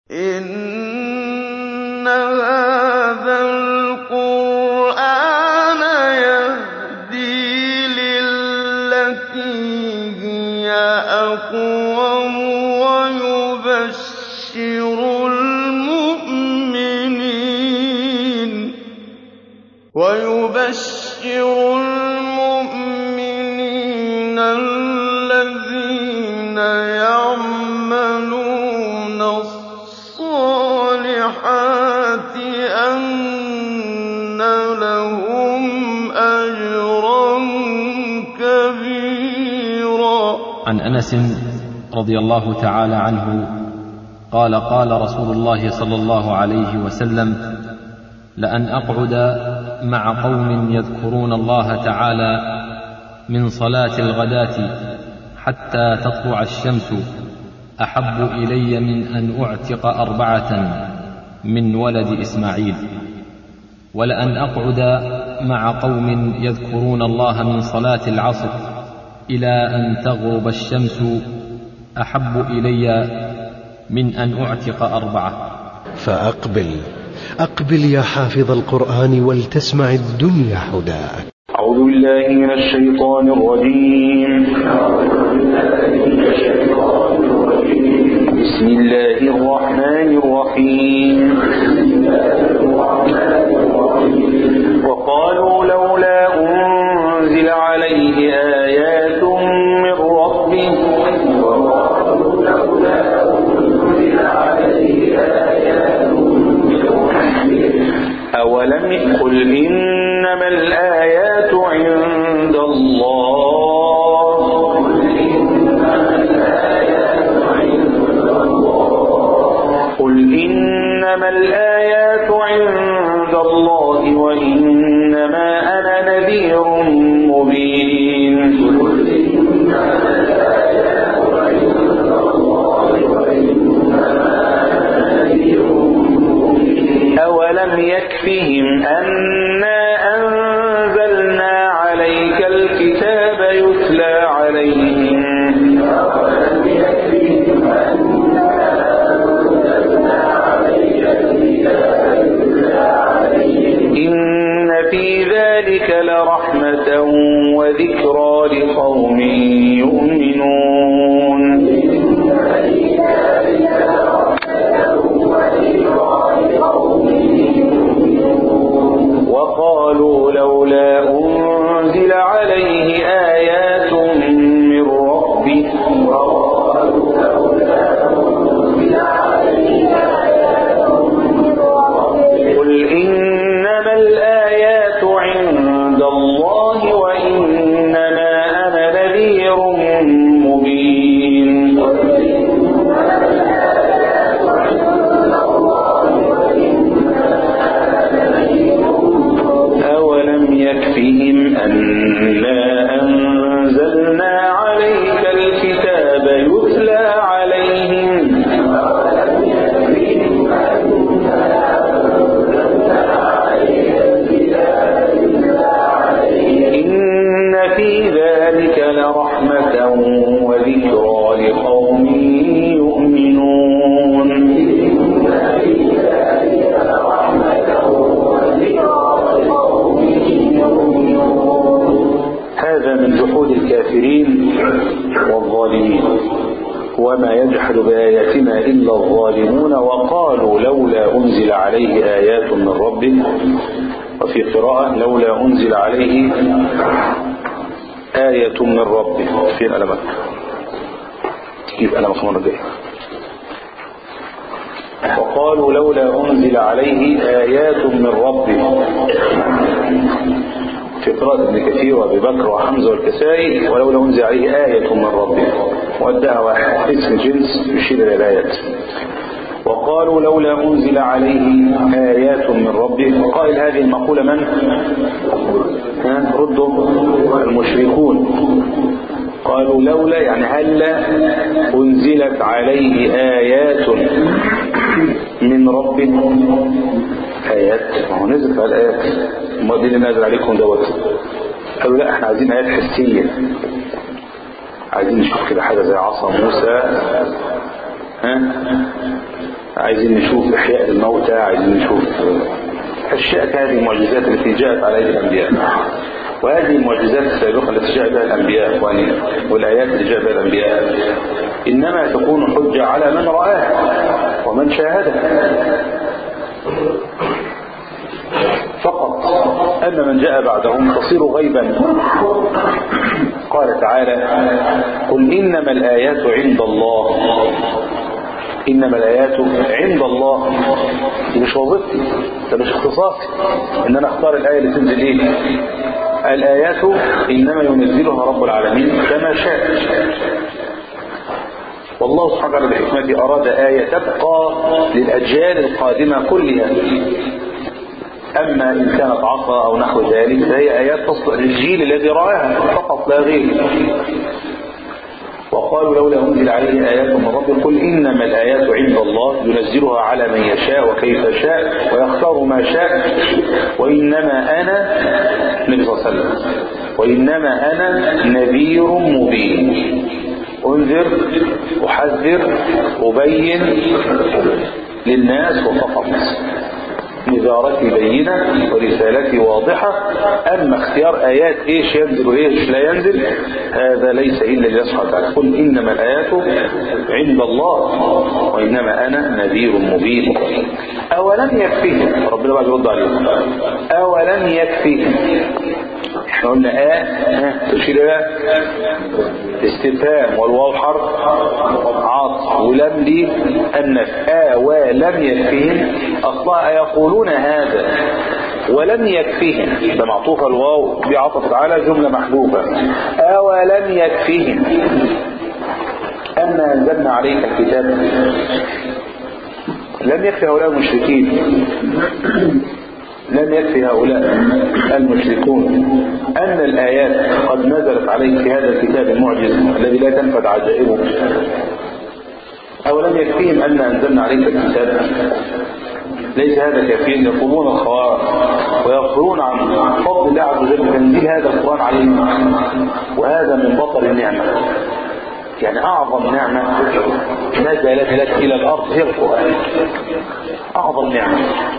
إِنَّ هَٰذَا الْقُرْآنَ يَهْدِي لِلَّتِي هِيَ أَقْوَمُ وَيُبَشِّرُ الْمُؤْمِنِينَ الَّذِينَ يَعْمَلُونَ الصَّالِحَاتِ أَنَّ لَهُمْ أَجْرًا كَبِيرًا عن انس رضي الله تعالى عنه قال قال رسول الله صلى الله عليه وسلم لان اقعد مع قوم يذكرون الله تعالى من صلاه الغداه حتى تطلع الشمس احب الي من ان اعتق اربعه من ولد اسماعيل ولان اقعد مع قوم يذكرون الله من صلاه العصر الى ان تغرب الشمس احب الي من ان اعتق اربعه فأقبل أقبل يا حافظ القرآن ولتسمع الدنيا هداك أعوذ بالله من الشيطان الرجيم بسم الله الرحمن الرحيم وقالوا لولا أنزل عليه آيات من ربه أولم قل إنما الآيات عند الله قل إنما الآيات عند الله وإنما أنا نذير مبين أولم يكفهم أنا أنزلنا عليك الكتاب يتلى عليهم إن في ذلك لرحمة وذكرى لقوم يؤمنون وقالوا لولا أنزل عليه آيات من ربه قل إنما الآيات عند الله وإنما أنا نذير مبين أولم يكفهم أنا أنزلنا عليك الكتاب يتلى عليهم إن في ذلك لرحمة وذكرى لقوم يؤمنون هذا من جحود الكافرين والظالمين وما يجحد بآياتنا إلا الظالمون وقالوا لولا أنزل عليه آيات من ربه وفي قراءة لولا أنزل عليه آية من ربه فين قلمك كيف قلمك مرة جاية وقالوا لولا أنزل عليه آيات من ربه في قراءة ابن كثير وابي بكر وحمزة والكسائي ولولا أنزل عليه آية من ربه وأدها واحد اسم جنس يشير إلى الآيات وقالوا لولا أنزل عليه آيات من ربه قائل هذه المقولة من؟ ها؟ ردوا المشركون قالوا لولا يعني هل أنزلت عليه آيات من ربه آيات ما هو نزلت على الآيات ما دي اللي نازل عليكم دوت قالوا لا احنا عايزين آيات حسية عايزين نشوف كده حاجة زي عصا موسى ها عايزين نشوف إحياء الموتى عايزين نشوف أشياء هذه المعجزات التي جاءت على أيدي الأنبياء وهذه المعجزات السابقة التي جاء بها الأنبياء والآيات التي جاء بها الأنبياء إنما تكون حجة على من رآها ومن شاهدها فقط أما من جاء بعدهم تصير غيبا قال تعالى قل إنما الآيات عند الله إنما الآيات عند الله دي مش وظيفتي ده مش اختصاصي إن أنا أختار الآية اللي تنزل إيه الآيات إنما ينزلها رب العالمين كما شاء والله سبحانه وتعالى بحكمته أراد آية تبقى للأجيال القادمة كلها أما إن كانت عصا أو نحو ذلك فهي آيات تصلح للجيل الذي رآها فقط لا غير وقالوا لولا أنزل عليه آيات من ربه قل إنما الآيات عند الله ينزلها على من يشاء وكيف شاء ويختار ما شاء وإنما أنا النبي صلى الله عليه وسلم وإنما أنا نذير مبين أنذر أحذر أبين للناس وفقط نذارتي بينة ورسالتي واضحة أما اختيار آيات إيش ينزل وإيش لا ينزل هذا ليس إلا لله تعالى قل إنما الآيات عند الله وإنما أنا نذير مبين أولم يكفيهم ربنا بعد يرد عليهم أولم يكفيهم احنا قلنا آه ها تشير إلى استفهام والواو حرف عاطف ولم لي النف آه ولم يكفيهم أصلها يقولون هذا ولم يكفيهم ده معطوف الواو بعطف على جملة محذوفة أولم يكفيهم أن أنزلنا عليك الكتاب لم يكفي هؤلاء المشركين لم يكفي هؤلاء المشركون أن الآيات قد نزلت عليك في هذا الكتاب المعجز الذي لا تنفذ عجائبه أو لم يكفيهم أن أنزلنا عليك الكتاب ليس هذا كافيا يقومون الخوارج ويغفرون عن فضل الله عز وجل تنزيل هذا القرآن عليهم وهذا من بطل النعمة يعني أعظم نعمة نزلت لك إلى الأرض هي القرآن أعظم نعمة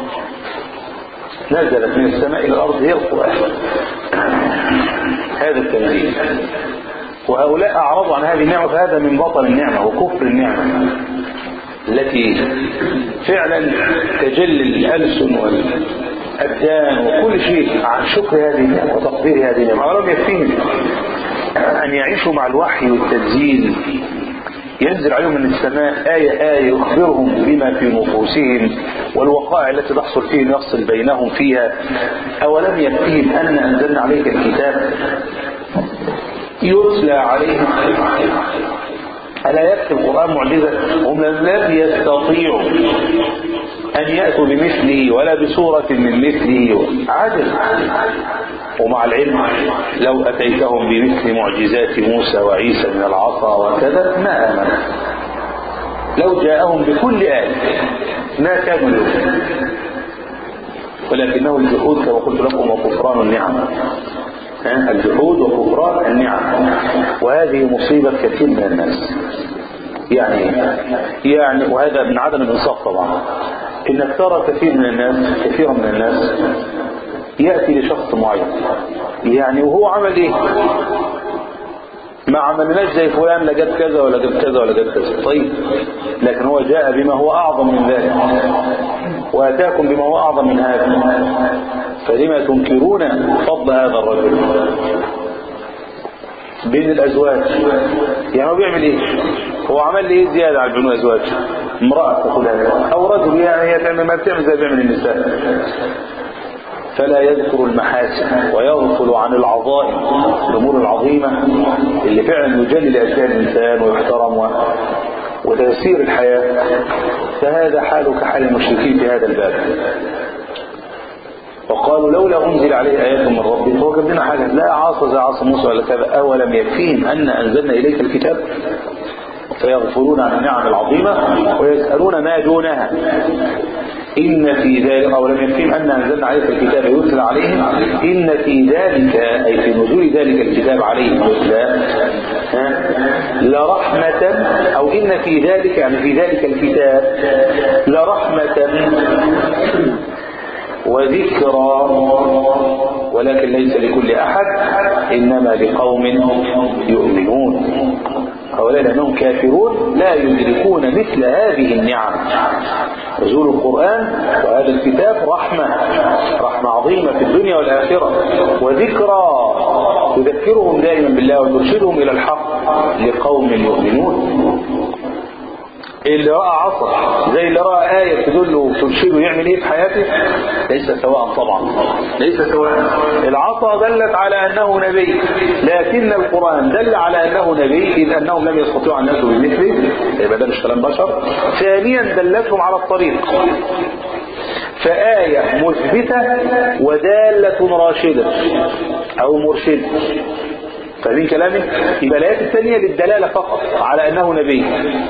نزلت من السماء إلى الأرض هي القرآن هذا التنزيل وهؤلاء أعرضوا عن هذه النعمة فهذا من بطل النعمة وكفر النعمة التي فعلا تجل الألسن والأبدان وكل شيء عن شكر هذه النعمة وتقدير هذه النعمة ولم يكفيهم أن يعيشوا مع الوحي والتنزيل ينزل عليهم من السماء آية آية يخبرهم بما في نفوسهم والوقائع التي تحصل فيهم يفصل بينهم فيها أولم يكفيهم أن أنزلنا عليك الكتاب يتلى عليهم ألا يكفي القرآن معجزة هم لم يستطيعوا أن يأتوا بمثله ولا بصورة من مثله عدل ومع العلم لو أتيتهم بمثل معجزات موسى وعيسى من العصا وكذا ما آمن لو جاءهم بكل آية ما كانوا يؤمنون ولكنه الجحود كما قلت لكم وكفران النعم الجحود وكفران النعم وهذه مصيبة كثير من الناس يعني يعني وهذا من عدم الانصاف طبعا انك ترى كثير من الناس كثيرا من الناس يأتي لشخص معين يعني وهو عمل ايه ما عملناش زي فلان لا جاب كذا ولا جاب كذا ولا جاب كذا طيب لكن هو جاء بما هو اعظم من ذلك واتاكم بما هو اعظم من هذا فلما تنكرون فضل هذا الرجل بين الازواج يعني هو بيعمل ايه هو عمل لي ايه زياده على بين الازواج امراه تقول هذا او رجل يعني هي تعمل ما بتعمل زي بيعمل النساء فلا يذكر المحاسن ويغفل عن العظائم الامور العظيمه اللي فعلا يجلي اشياء الانسان ويحترم و... وتيسير الحياه فهذا حال كحال المشركين في هذا الباب وقالوا لولا انزل عليه ايات من ربه هو جاب لنا حاجه لا عاصى زي عاصى موسى ولا كذا اولم يكفيهم ان انزلنا اليك الكتاب فيغفلون عن النعم العظيمة ويسألون ما دونها إن في ذلك أو لم يكفيهم أن أنزلنا عليك الكتاب يتلى عليهم إن في ذلك أي في نزول ذلك الكتاب عليهم يتلى لرحمة أو إن في ذلك يعني في ذلك الكتاب لرحمة وذكرى ولكن ليس لكل أحد إنما لقوم يؤمنون هؤلاء لأنهم كافرون لا يدركون مثل هذه النعم نزول القرآن وهذا الكتاب رحمة رحمة عظيمة في الدنيا والآخرة وذكرى تذكرهم دائما بالله وترشدهم إلى الحق لقوم يؤمنون اللي رأى عصر زي اللي رأى آية تدله وترشده يعمل ايه في حياته ليس سواء طبعا ليس سواء العصا دلت على أنه نبي لكن القرآن دل على أنه نبي إذ أنهم لم يستطيعوا أن يأتوا بمثله يبقى ده مش كلام بشر ثانيا دلتهم على الطريق فآية مثبتة ودالة راشدة أو مرشدة فاهمين كلامي؟ يبقى الآيات الثانية للدلالة فقط على أنه نبي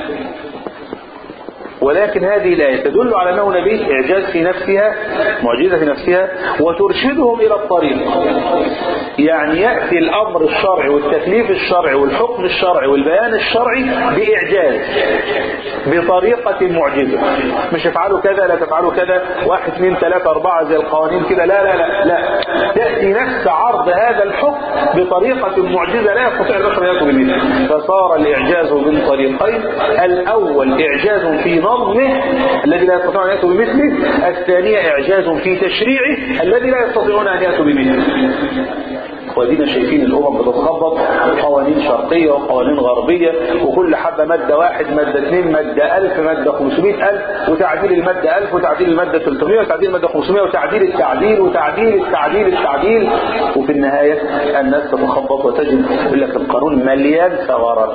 ولكن هذه الآية تدل على أنه نبي إعجاز في نفسها معجزة في نفسها وترشدهم إلى الطريق يعني يأتي الأمر الشرعي والتكليف الشرعي والحكم الشرعي والبيان الشرعي بإعجاز بطريقة معجزة مش افعلوا كذا لا تفعلوا كذا واحد اثنين ثلاثة أربعة زي القوانين كده لا لا لا لا تأتي نفس عرض هذا الحكم بطريقة معجزة لا يستطيع البشر يأتوا بمثله فصار الإعجاز من طريقين الأول إعجاز في نظمه الذي لا يستطيعون أن يأتوا بمثله الثانية إعجاز في تشريعه الذي لا يستطيعون أن يأتوا بمثله ودينا شايفين الأمم بتتخبط قوانين شرقية وقوانين غربية وكل حبة مادة واحد مادة اثنين مادة ألف مادة خمسمائة ألف وتعديل المادة ألف وتعديل المادة 300 وتعديل المادة 500 وتعديل التعديل وتعديل التعديل التعديل وفي النهاية الناس تتخبط وتجد يقول لك القانون مليان ثغرات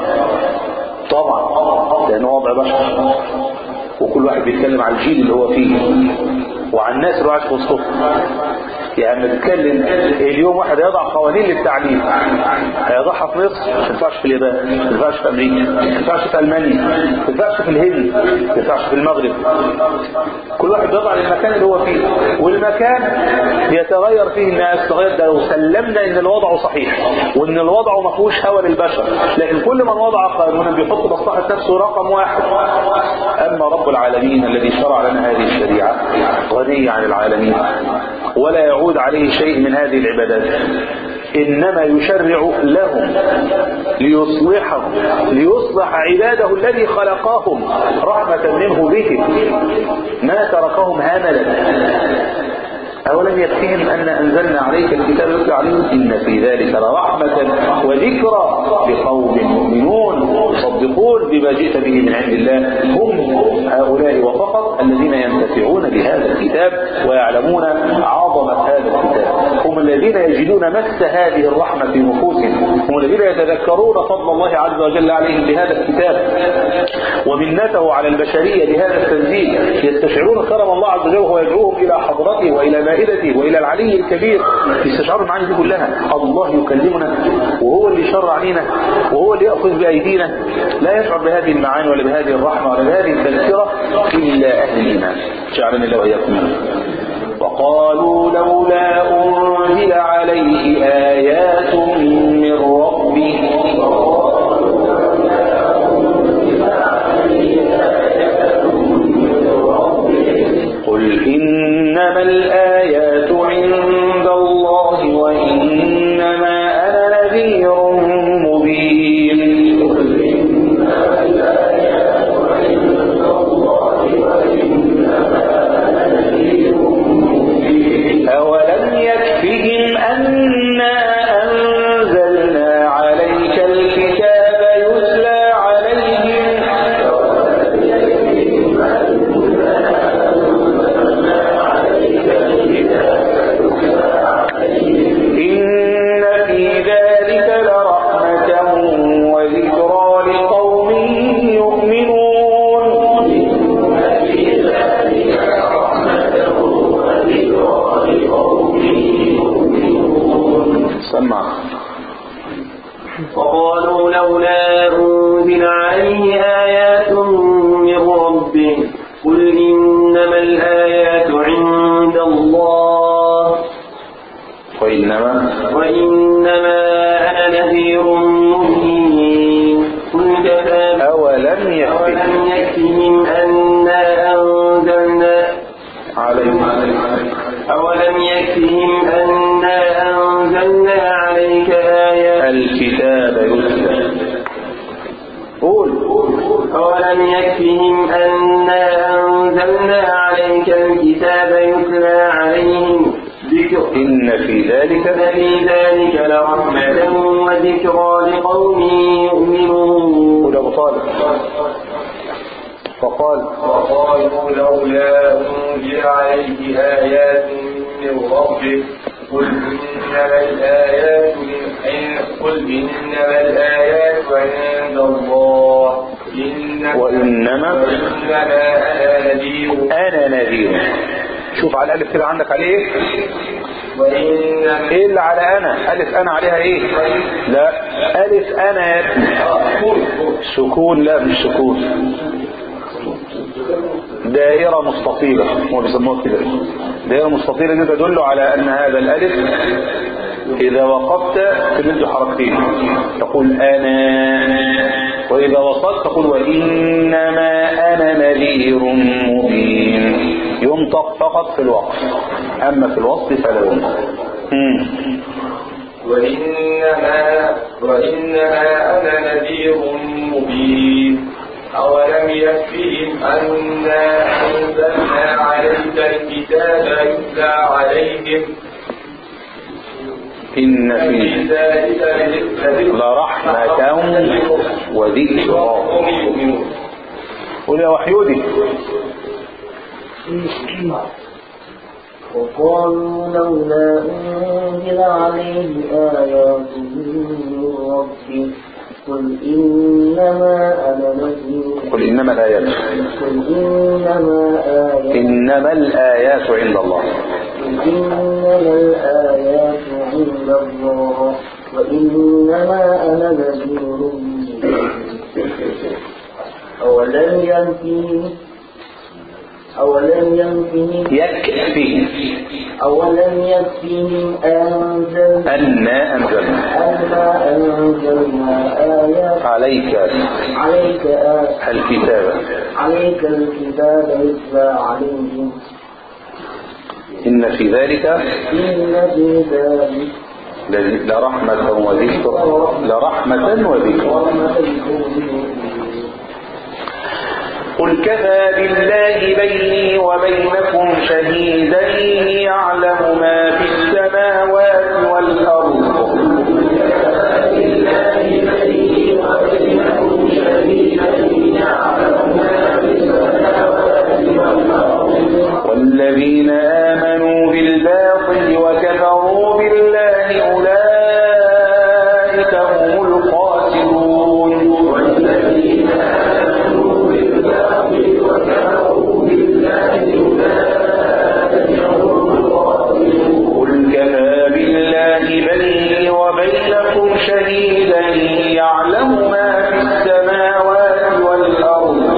طبعا لأنه وضع بشر وكل واحد بيتكلم على الجيل اللي هو فيه وعن الناس اللي قاعد في وسطهم يعني لما تتكلم اليوم واحد يضع قوانين للتعليم هيضعها في مصر ما ينفعش في اليابان ما ينفعش في امريكا ما ينفعش في المانيا ما ينفعش في الهند ما ينفعش في المغرب كل واحد يضع للمكان اللي هو فيه والمكان بيتغير فيه الناس تغير ده لو سلمنا ان الوضع صحيح وان الوضع ما فيهوش هوى للبشر لكن كل من وضع قانونا بيحط مصلحه نفسه رقم واحد اما رب العالمين الذي شرع لنا هذه الشريعه غني عن العالمين ولا يعود عليه شيء من هذه العبادات إنما يشرع لهم ليصلحهم ليصلح عباده الذي خلقهم رحمة منه بهم ما تركهم هملا أولم يكفيهم أن أنزلنا عليك الكتاب يتلى عليهم إن في ذلك لرحمة وذكرى لقوم مؤمنون يصدقون بما جئت به من عند الله هم هؤلاء وفقط الذين ينتفعون بهذا الكتاب ويعلمون عظمة هذا الكتاب هم الذين يجدون مس هذه الرحمة في نفوسهم هم الذين يتذكرون فضل الله عز وجل عليهم بهذا الكتاب ومنته على البشرية بهذا التنزيل يستشعرون كرم الله عز وجل وهو يدعوهم إلى حضرته وإلى مائدته وإلى العلي الكبير يستشعروا المعاني دي كلها الله يكلمنا وهو اللي شرع علينا وهو اللي يأخذ بأيدينا لا يشعر بهذه المعاني ولا بهذه الرحمة ولا بهذه التذكرة إلا أهل الإيمان جعلني الله وإياكم منه وقالوا لولا أنزل عليه آيات من ربه قل إنما الآيات عند الله وإنما أنا نذير مبين أولم يكفهم أنا أنزلنا عليك الكتاب يتلى عليهم إنما الآيات عند الله وإنما وإنما أنا نذير مبين قل كفى أولم يكفي أولم يكفهم أنا أنزلنا عليهم أولم يكفهم أنا أنزلنا عليك آيات الكتاب يتلى قول أولم يكفهم أنا أنزلنا عليك الكتاب يتلى عليهم ذكر إن في ذلك إن في ذلك لرحمة وذكرى لقوم يؤمنون قول أبو طالب فقال وقالوا لولا أنزل عليه آيات من ربه قل إنما الآيات من عند قل إنما الآيات عند الله إنما وإنما إنما أنا نذير أنا نذير شوف على الألف كده عندك عليه إيه؟ وإنما إيه اللي على أنا ألف أنا عليها إيه لا ألف أنا يا ابني سكون لا مش سكون دائرة مستطيلة هو بيسموها كده دائرة مستطيلة دي تدل على أن هذا الألف إذا وقفت تمد حركتين تقول أنا وإذا وصلت تقول وإنما أنا نذير مبين ينطق فقط في الوقف أما في الوصل فلا ينطق مم. وإنما وإنما أنا نذير مبين أولم يكفهم أنا أنزلنا عليك الكتاب يتلى عليهم إن في في ذلك لرحمة وذكرى قوم يؤمنون قل يا وحيودي وقالوا لولا أنزل عليه آيات من ربه قل إنما أنا نذير قل إنما الآيات قل إنما آيات إنما الآيات عند الله قل إنما الآيات عند الله وإنما أنا نذير مبين. أولم ينفهم أولم ينفهم يكفي أولم يكفهم أنزل أنا أنزلنا أنا أنزلنا آيات عليك عليك آيات الكتاب عليك الكتاب يتلى عليهم إن في ذلك إن في ذلك لرحمة وذكر لرحمة وذكر ورحمة لقوم يؤمنون قل كفى بالله بيني وبينكم شهيدا يعلم ما في السماوات والأرض والذين آمنوا بالباطل وكفروا بالله أولئك هم الخاسرون قل كفى بالله بيني وبينكم شهيدا يعلم ما في السماوات والأرض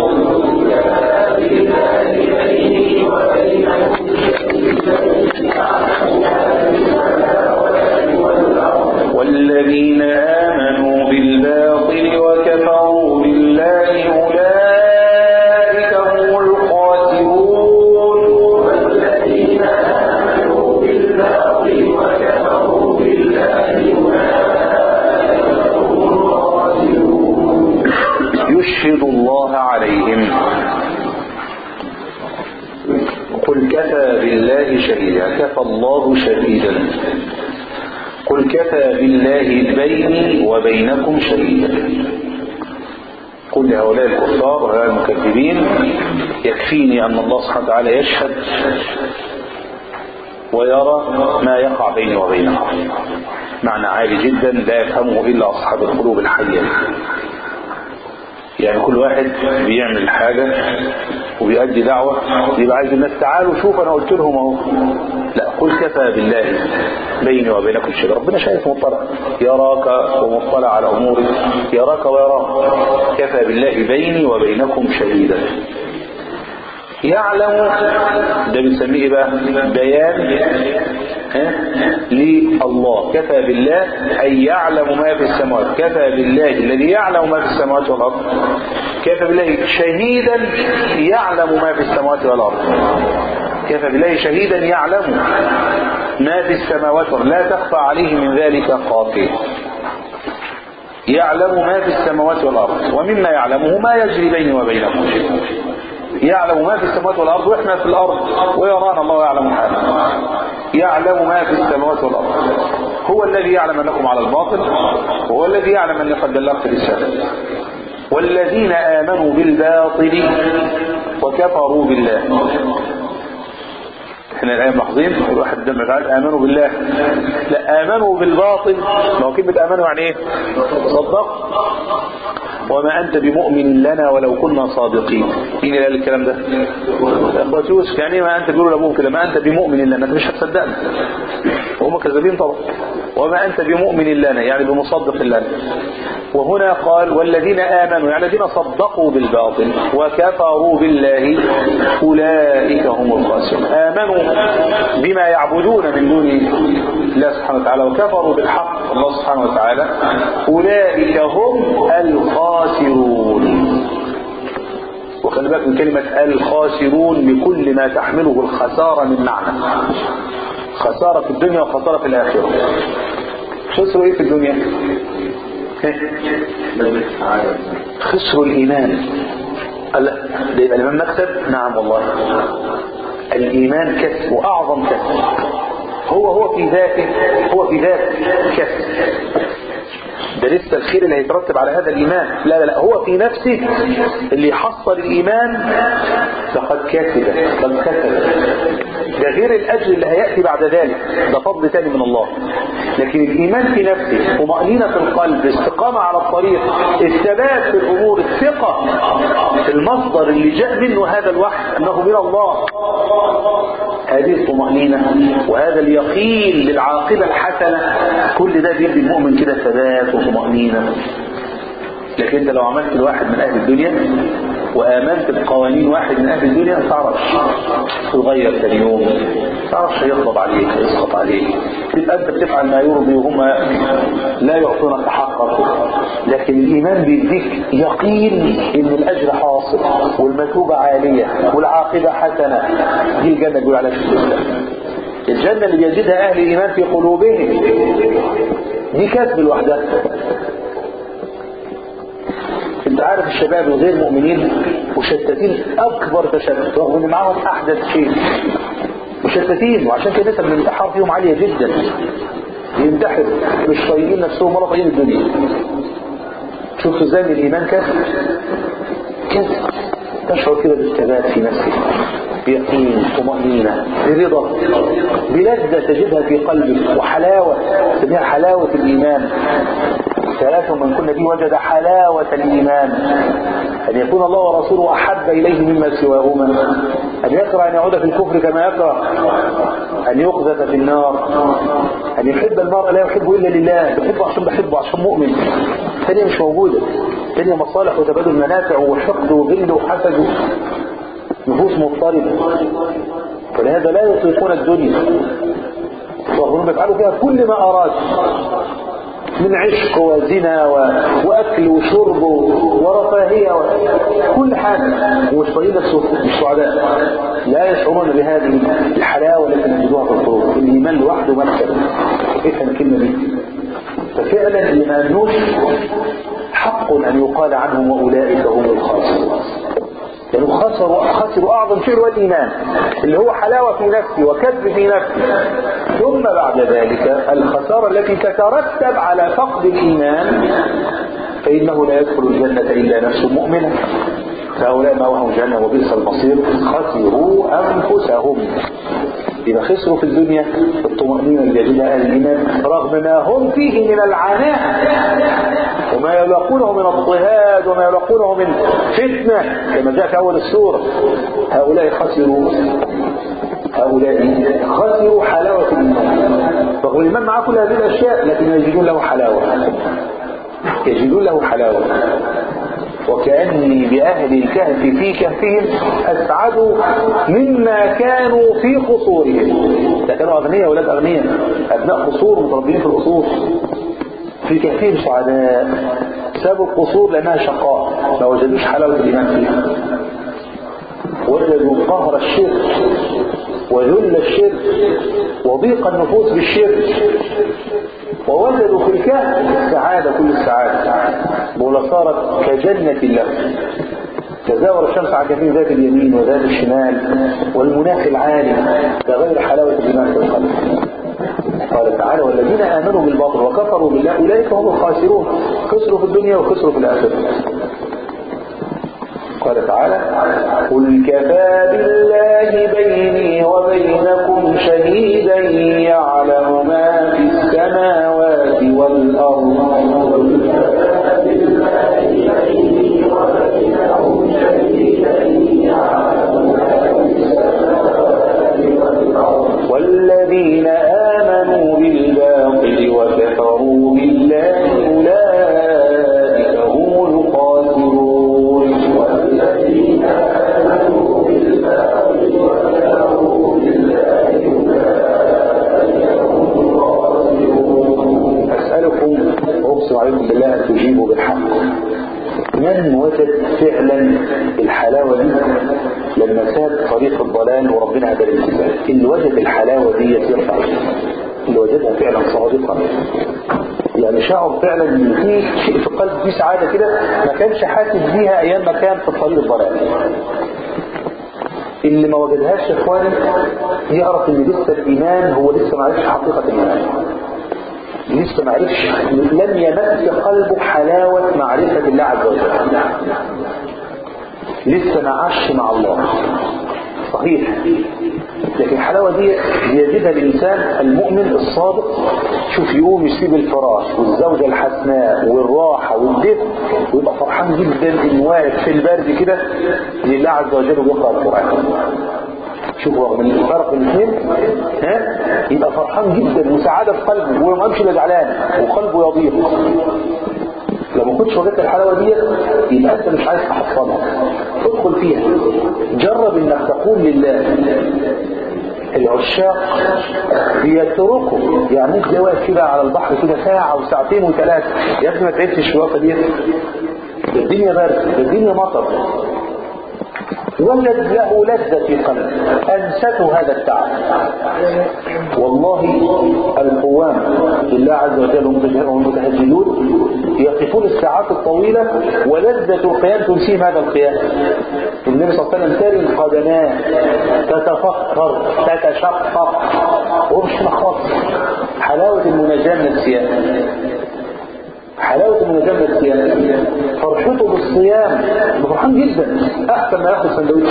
والذين آمنوا بالباطل وكفروا بالله أولئك هم الخاسرون والذين آمنوا بالباطل وكفروا بالله يشهد الله عليهم قل كفى بالله شهيدا كفى الله شهيدا قل كفى بالله بيني وبينكم شهيدا قل لهؤلاء الكفار وهؤلاء المكذبين يكفيني أن الله سبحانه وتعالى يشهد ويرى ما يقع بيني وبينكم معنى عالي جدا لا يفهمه إلا أصحاب القلوب الحية يعني كل واحد بيعمل حاجة وبيؤدي دعوة يبقى عايز الناس تعالوا شوف أنا قلت لهم أهو لا قل كفى بالله بيني وبينكم شهيدا ربنا شايف مطلع يراك ومطلع على أمورك يراك ويراك كفى بالله بيني وبينكم شهيدا يعلم ده بنسميه إيه بقى بيان ها لله كفى بالله أن يعلم ما في السماوات كفى بالله الذي يعلم ما في السماوات والأرض كفى بالله شهيدا يعلم ما في السماوات والأرض كفى بالله شهيدا يعلم ما في السماوات والأرض لا تخفى عليه من ذلك خافيه يعلم ما في السماوات والأرض ومما يعلمه ما يجري بيني وبينكم يعلم ما في السماوات والأرض وإحنا في الأرض ويرانا الله يعلم حالنا يعلم ما في السماوات والأرض هو الذي يعلم أنكم على الباطل وهو الذي يعلم أني قد بلغت رسالة والذين آمنوا بالباطل وكفروا بالله احنا الآن ملاحظين الواحد دم قال آمنوا بالله لا آمنوا بالباطل ما هو كلمة آمنوا يعني ايه صدق وما أنت بمؤمن لنا ولو كنا صادقين مين اللي قال الكلام ده أخوة يوسف يعني ما أنت بيقولوا لأبوهم كده ما أنت بمؤمن لنا أنت مش هتصدقنا وهم كذابين طبعا وما أنت بمؤمن لنا يعني بمصدق لنا وهنا قال والذين آمنوا يعني الذين صدقوا بالباطل وكفروا بالله أولئك هم الخاسرون آمنوا بما يعبدون من دون الله سبحانه وتعالى وكفروا بالحق الله سبحانه وتعالى أولئك هم الخاسرون وخلي بالك من كلمة الخاسرون بكل ما تحمله الخسارة من معنى خسارة في الدنيا وخسارة في الآخرة خسروا ايه في الدنيا خسروا الإيمان قال لا ده يبقى الإيمان مكسب نعم والله الإيمان كسب وأعظم كسب هو هو في ذاته هو في ذاته كسب ده لسه الخير اللي هيترتب على هذا الإيمان لا لا لا هو في نفسه اللي حصل الإيمان فقد كسب قد كسب ده غير الأجر اللي هيأتي بعد ذلك ده فضل تاني من الله لكن الإيمان في نفسه طمأنينة في القلب استقامة على الطريق الثبات في الأمور الثقة في المصدر اللي جاء منه هذا الوحي أنه من الله هذه الطمأنينة وهذا اليقين للعاقبة الحسنة كل ده بيدي المؤمن كده ثبات وطمأنينة لكن انت لو عملت الواحد من اهل الدنيا وامنت بقوانين واحد من اهل الدنيا ما تعرفش تتغير ثاني يوم ما تعرفش يغضب عليك يسخط عليك تبقى انت بتفعل ما يرضي وهم لا يعطونك حقك لكن الايمان بيديك يقين ان الاجر حاصل والمثوبه عاليه والعاقبه حسنه دي الجنه اللي بيقول عليها في الاسلام الجنه اللي بيجدها اهل الايمان في قلوبهم دي كسب لوحدها انت عارف الشباب الغير مؤمنين مشتتين اكبر تشتت رغم ان معاهم احدث شيء مشتتين وعشان كده نسب الانتحار فيهم عاليه جدا ينتحر مش طايقين نفسهم ولا طايقين الدنيا شوفوا ازاي من الايمان كسب كسب تشعر كده بالثبات في نفسك بيقين طمأنينة برضا بلذة تجدها في قلبك وحلاوة تسميها حلاوة الإيمان ثلاث من كن فيه وجد حلاوة الإيمان أن يكون الله ورسوله أحب إليه مما سواهما أن يكره أن يعود في الكفر كما يكره أن يقذف في النار أن يحب المرء لا يحبه إلا لله يحبه عشان بحبه عشان مؤمن ثانية مش موجودة ثانية مصالح وتبادل منافع وحقد وغل وحسد نفوس مضطربة فلهذا لا يطيقون الدنيا وهم يفعلوا فيها كل ما أراد من عشق وزنا و... وأكل وشرب ورفاهية و... كل حاجة ومش طريق مش سعداء لا يشعرون بهذه الحلاوة التي نجدوها في القلوب الإيمان لوحده مكسب افهم الكلمة دي ففعلا اللي ما أمنوش حق أن يقال عنهم وأولئك هم الخاسرون لأنه خسروا خسروا أعظم شيء هو الإيمان اللي هو حلاوة في نفسي وكذب في نفسي ثم بعد ذلك الخسارة التي تترتب على فقد الإيمان فإنه لا يدخل الجنة إلا نفس مؤمنة فهؤلاء ما وهم جنة وبئس المصير خسروا أنفسهم إذا خسروا في الدنيا الطمأنينة اللي يجدها أهل الإيمان رغم ما هم فيه من العناء وما يلاقونه من اضطهاد وما يلاقونه من فتنة كما جاء في أول السورة هؤلاء خسروا هؤلاء خسروا حلاوة الإيمان رغم الإيمان معاه كل هذه الأشياء لكن يجدون له حلاوة يجدون له حلاوة وكأني بأهل الكهف في كهفهم أسعد مما كانوا في قصورهم ده كانوا أغنياء ولاد أغنياء أبناء قصور متربيين في القصور في كهفهم سعداء سابوا القصور لأنها شقاء ما وجدوش حلاوة الإيمان فيها وجدوا قهر الشرك وذل الشرك وضيق النفوس بالشرك ووجدوا في الكهف السعادة كل السعادة ولا صارت كجنة لهم تزاور الشمس عن كثير ذات اليمين وذات الشمال والمناخ العالي كغير حلاوة الإيمان في القلب قال تعالى والذين آمنوا بالباطل وكفروا بالله أولئك هم الخاسرون خسروا في الدنيا وخسروا في الآخرة قال تعالى قل كفى بالله بيني وبينكم شهيدا يعلم ما في السماوات والأرض والذين آمنوا بالباطل وكفروا بالله أولئك هم الخاسرون والذين آمنوا بالباطل وكفروا بالله أسألكم أقسم عليكم بالله أن تجيبوا بالحق من وجد فعلا الحلاوة دي لما ساب طريق الضلال وربنا هدى الالتزام اللي وجد الحلاوة دي يرفع اللي وجدها فعلا صادقا يعني شعر فعلا ان في شيء في القلب في سعادة كده ما كانش حاسس بيها ايام ما كان في طريق الضلال اللي ما وجدهاش يا اخواني يعرف ان لسه الايمان هو لسه ما عرفش حقيقة الايمان لسه ما عرفش لم يمس قلبه حلاوة معرفة الله عز وجل لسه ما عاش مع الله صحيح لكن الحلاوة دي بيجدها الإنسان المؤمن الصادق شوف يقوم يسيب الفراش والزوجة الحسناء والراحة والدفء ويبقى فرحان جدا إنه واقف في البرد كده لله عز وجل ويقرأ القرآن شوف رغم ان الفرق الاثنين ها يبقى فرحان جدا وسعاده في قلبه وما قامش لا زعلان وقلبه يضيق لو ما كنتش وجدت الحلاوه دي يبقى انت مش عايز تحصلها ادخل فيها جرب انك تقول لله العشاق بيتركوا يعني انت واقف كده على البحر كده ساعه وساعتين وثلاثه يا ابني ما تعبتش الوقفه دي ده الدنيا برد ده الدنيا مطر ولد له لذة في قلبه أنسته هذا التعب والله القوام لله عز وجل والمتهجدون يقفون الساعات الطويلة ولذة القيام تنسيهم هذا القيام النبي صلى الله عليه وسلم تاري القدمات تتفخر تتشقق ومش مخاط حلاوة المناجاة من الصيام حلاوة المناجاة من الصيام فرحته بالصيام فرحان جدا احسن ما ياخد سندوتش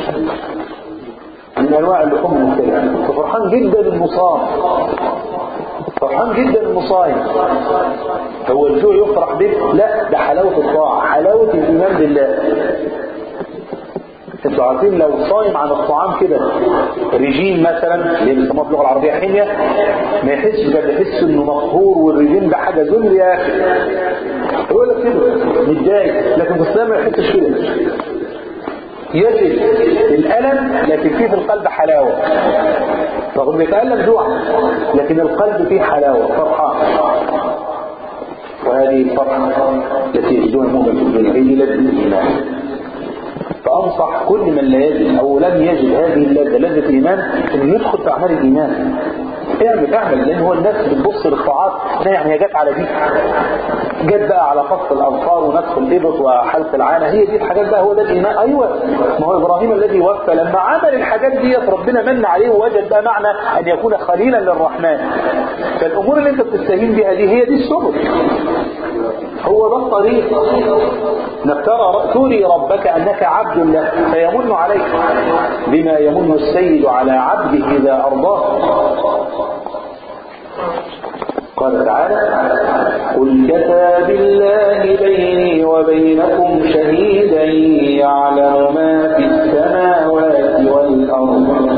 من انواع اللحوم المختلفة فرحان جدا المصام فرحان جدا المصايم هو الجوع يفرح به لا ده حلاوة الطاعة حلاوة الايمان بالله انتوا عارفين لو صايم عن الطعام كده رجيم مثلا اللي بيسموها باللغه العربيه حميه ما يحسش ده بيحس انه مقهور والرجيم ده حاجه ذل يا اخي يقول لك كده متضايق لكن في الصيام ما يحسش كده يجد الالم لكن فيه في القلب حلاوه رغم بيتالم جوع لكن القلب فيه حلاوه فرحان وهذه الفرحه التي يجدون المؤمن في الدنيا هي لذه الايمان فأنصح كل من لا يجد أو لم يجد هذه اللذة لذة الإيمان أنه يدخل في أعمال الإيمان اعمل اعمل لأن هو الناس بتبص للطاعات لا يعني هي جت على دي جت بقى على قص الأنصار ونسخ الإبط وحلق العانة هي دي الحاجات بقى هو ده الإيمان أيوة ما هو إبراهيم الذي وفى لما عمل الحاجات دي ربنا من عليه ووجد بقى معنى أن يكون خليلا للرحمن فالأمور اللي أنت بتستهين بها دي هي دي السبل هو ده الطريق انك ترى تري ربك انك عبد له فيمن عليك بما يمن السيد على عبده اذا ارضاه قال تعالى قل كفى بالله بيني وبينكم شهيدا يعلم ما في السماوات والارض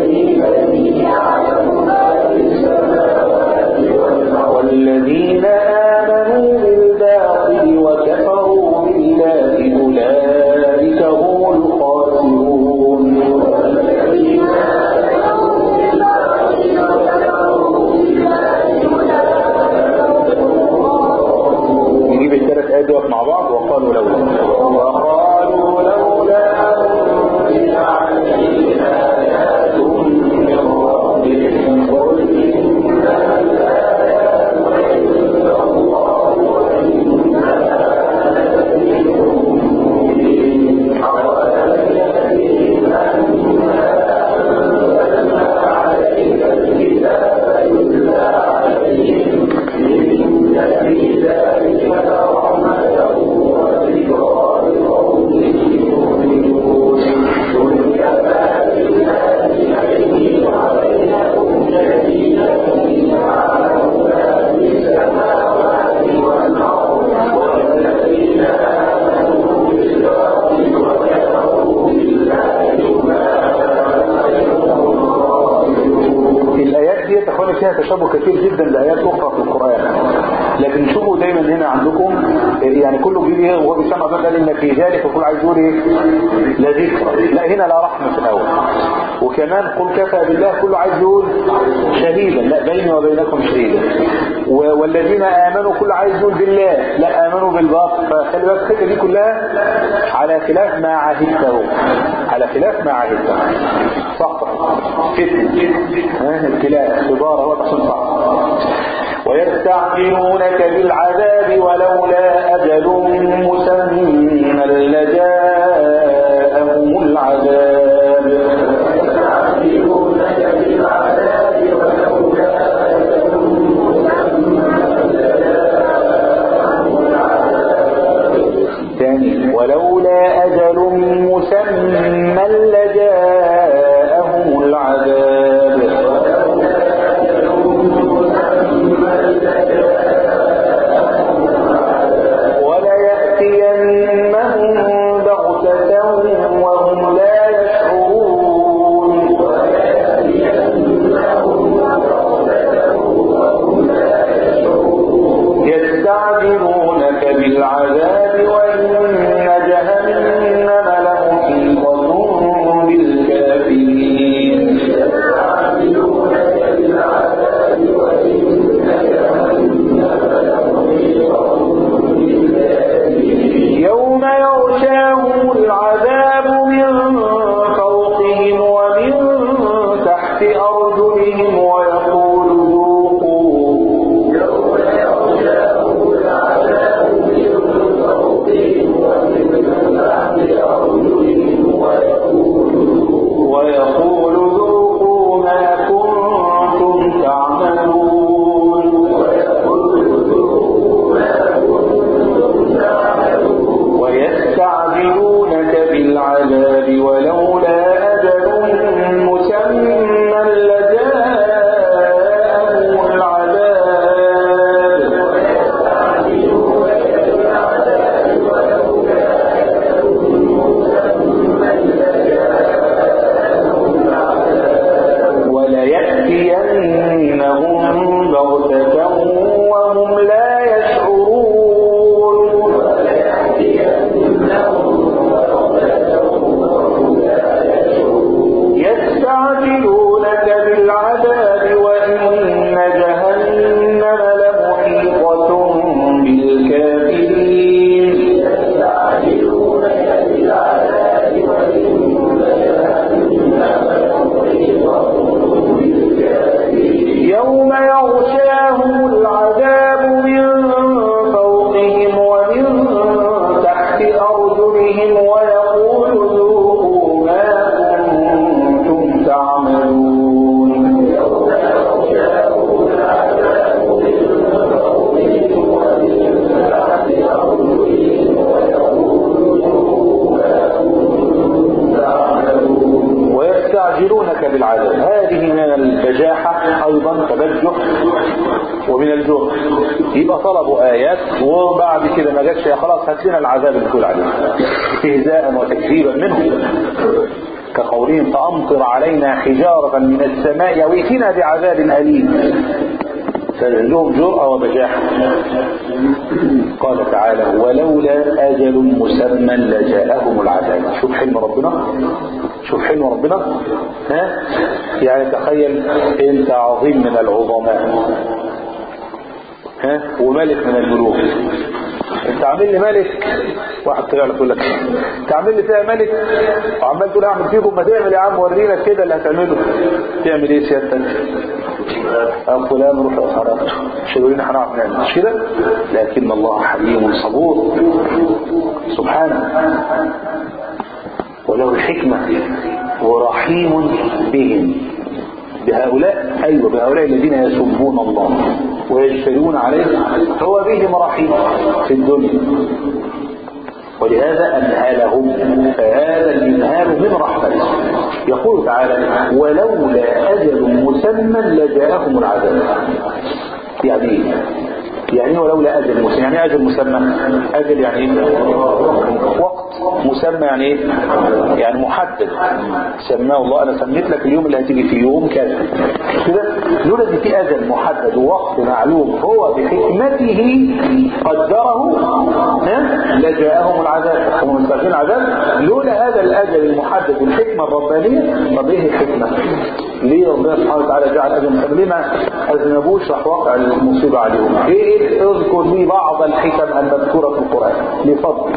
والذين فيها تشابه كثير جدا لآيات أخرى في القرآن لكن شوفوا دايما هنا عندكم يعني كله بيجي وهو بيسمع ده قال إن في ذلك وكل عايز يقول إيه لا ذكر لا هنا لا رحمة في الأول وكمان قل كفى بالله كله عايز يقول شهيدا لا بيني وبينكم شهيدا و- والذين آمنوا كله عايز يقول بالله لا آمنوا بالباطل فخلي بالك الحته دي كلها على خلاف ما عهدته على خلاف ما عهدته صح فتنة ها ابتلاء اختبار هو تحصل صح ويستعجلونك بالعذاب ولولا أجل مسمى لجاءهم العذاب تاني ولولا أجل مسمى لجاءهم العذاب وليأتينهم بغتة وهم لا يشعرون يستعجلونك بالعذاب وإن جهنم لمحيطة بالكافرين يوم يغشاهم العذاب من فوقهم ومن تحت أرجلهم ويقول ذوقوا ويقول ذوقوا ما كنتم تعملون ويستعجلونك بالعذاب ولولا أجل مسمى لجاءهم العذاب وليأتينهم بغتة وهم لا يشعرون يستعجلونك بالعذاب وإن جهنم لمحيطة بالكافرين يوم يغشاهم العذاب من فوقهم ومن تحت أرجلهم ويقول ذوقوا ما كنتم تعملون ويستعجلونك بالعذاب هذه من البجاحة أيضا تبجح ومن الجهل يبقى طلبوا آيات وبعد كده ما جاتش خلاص هات لنا العذاب اللي تقول عليه استهزاء وتكذيبا منهم كقولهم فأمطر علينا حجارة من السماء أو ائتنا بعذاب أليم فلهم جرأة وبجاحة قال تعالى ولولا أجل مسمى لجاءهم العذاب شوف حلم ربنا شوف حلم ربنا ها يعني تخيل انت عظيم من العظماء ها وملك من الملوك انت عامل لي ملك واحد طلع لك يقول لك تعمل لي فيها ملك وعمال تقول اعمل فيكم ما تعمل يا عم ورينا كده اللي هتعمله تعمل ايه سيادتك أو فلان روح أخرجته مش يقولين هنعرف نعمل مش كده لكن الله حليم صبور سبحانه وله الحكمة ورحيم بهم بهؤلاء أيوة بهؤلاء الذين يسبون الله ويجترون عليه هو بهم رحيم في الدنيا ولهذا أمهلهم فهذا الإمهال من رحمته يقول تعالى ولولا أجل مسمى لجاءهم العذاب يعني ايه؟ يعني ايه ولولا أجل مسمى يعني إيه أجل مسمى أجل يعني ايه؟ وقت مسمى يعني ايه يعني محدد سماه الله انا سميت لك اليوم اللي هتيجي فيه يوم كذا كده لولا ان في اجل محدد ووقت معلوم هو بحكمته قدره ها لجاءهم العذاب هم مستعجلين العذاب لولا هذا الاجل المحدد والحكمه الربانيه طب ايه الحكمه ليه ربنا سبحانه وتعالى جعل اجل محدد ليه ما اذنبوش راح وقع المصيبه عليهم ايه اذكر لي بعض الحكم المذكوره في القران لفضل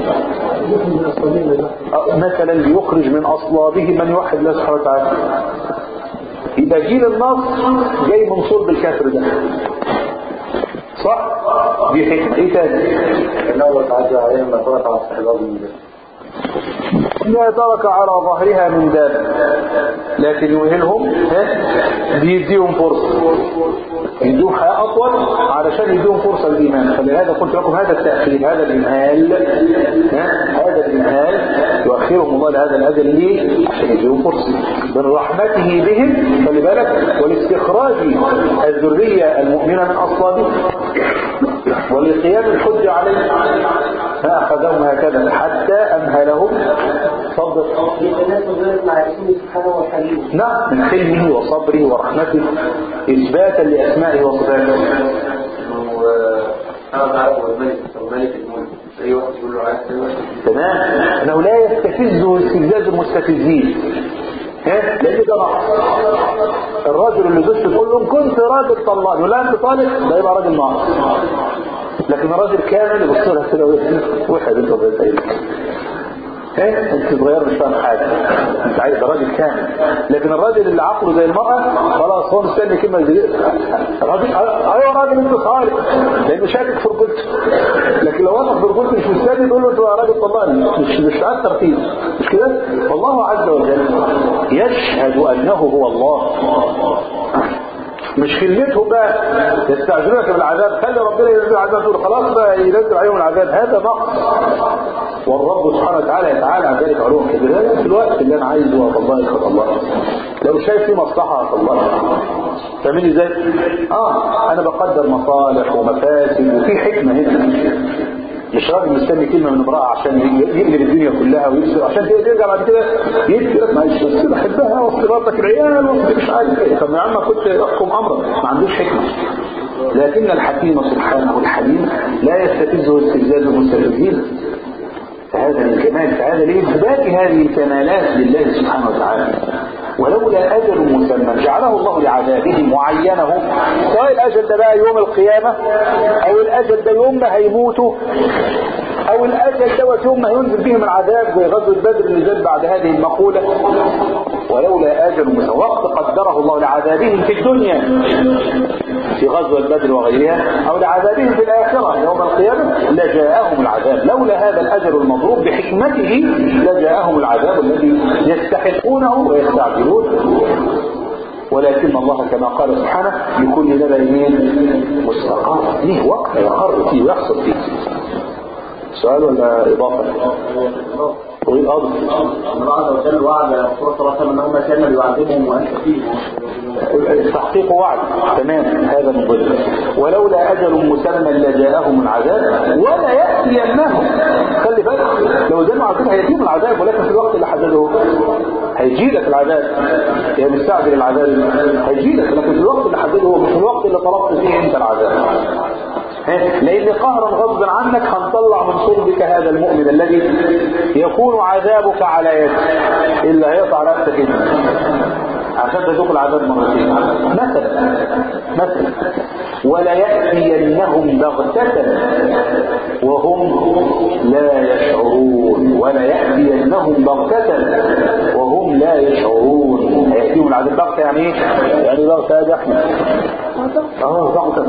مثلا ليخرج من اصلابه من يوحد الله سبحانه وتعالى يبقى جيل النصر جاي من صلب الكافر ده صح دي حكمه ايه تاني الأول تعدى عليهم ما ترك على استحباب من ما ترك على ظهرها من دابة لكن يمهلهم ها؟ بيديهم فرصة يديهم حياة أطول علشان يديهم فرصة للإيمان فلهذا قلت لكم هذا التأخير هذا الإمهال ها؟ هذا الإمهال يؤخرهم الله لهذا الأجل ليه؟ عشان يديهم فرصة من رحمته بهم خلي بالك ولاستخراج الذرية المؤمنة من أصلابهم ولقيام الحجة عليه فأخذهم هكذا حتى أمهلهم صدق الناس وزارت مع اسمه سبحانه وتعالى نعم من حلمه وصبره ورحمته إثباتا لأسمائه وصفاته سبحانه وتعالى هو الملك هو ملك الملك اي واحد يقول له عايز اي واحد تمام انه لا يستفزه استفزاز المستفزين ها لان ده نقص الراجل اللي زوجته تقول له ان كنت راجل طلقني ولا انت طالق ده يبقى راجل ناقص لكن الراجل كامل يبص لها كده وحد انت بتقول ايه انت صغير مش فاهم حاجه انت عايز راجل كامل لكن الراجل اللي عقله زي المراه خلاص هو مستني كلمه زي راجل ايوه راجل انت صالح لانه شاكك في رجولته لكن لو واثق في رجولته مش مستني تقول له انت راجل طلقني مش مش عارف ترتيب مش كده والله عز وجل يشهد انه هو الله مش كلمتهم بقى يستعجلونك بالعذاب خلي ربنا ينزل العذاب تقول خلاص بقى ينزل عليهم العذاب هذا نقص والرب سبحانه وتعالى يتعالى عن ذلك علوم كبيرة في الوقت اللي انا عايزه والله يخد الله لو شايف فيه مصلحة الله فاهمين ازاي؟ اه انا بقدر مصالح ومفاسد وفي حكمة هنا مش راجل مستني كلمة من امرأة عشان يقلب الدنيا كلها ويكسر عشان يرجع بعد كده يكسر لك معلش بس بحبها وسط برضك العيال وسط مش عارف ايه طب يا عم كنت احكم امرا ما عندوش حكمة لكن الحكيم سبحانه الحليم لا يستفزه استفزاز المستفزين فهذا من كمال فهذا لإثبات هذه الكمالات لله سبحانه وتعالى ولولا أجل مسمى جعله الله لعذابهم وعينه سواء الأجل ده بقى يوم القيامة أو الأجل ده يوم ما هيموتوا أو الأجل دوت يوم ما هينزل بهم العذاب زي غزوة بدر اللي جت بعد هذه المقولة ولولا أجل مسمى وقت قدره الله لعذابهم في الدنيا في غزوة بدر وغيرها أو لعذابهم في الآخرة يوم القيامة لجاءهم العذاب لولا هذا الأجل المضروب بحكمته لجاءهم العذاب الذي يستحقونه ويستعجلون ولكن الله كما قال سبحانه لكل نبأ مستقر ليه وقت يقر فيه ويحصل فيه سؤال ولا إضافة؟ طويل أرض الله عز وجل وعد رسول الله صلى الله عليه وسلم انه كان يعذبهم وانت فيهم تحقيق وعد تمام هذا من ضمن ولولا أجل مسمى لجاءهم العذاب ولا يأتينهم خلي بالك لو زي ما عارفين هيجيهم العذاب ولكن في الوقت اللي حدده هيجي لك العذاب يا مستعجل العذاب هيجي لك لكن في الوقت اللي حدده هو مش في الوقت اللي طلبت فيه انت العذاب لان قهرا غصبا عنك هنطلع من صلبك هذا المؤمن الذي يكون عذابك على يدك اللي هيقطع رأسك انت عشان تذوق العذاب مرتين مثلا مثلا ولا يأتينهم بغتة وهم لا يشعرون ولا يأتينهم بغتة وهم لا يشعرون هيأتيهم العذاب بغتة يعني ايه؟ يعني بغتة يا احمد اه بغتة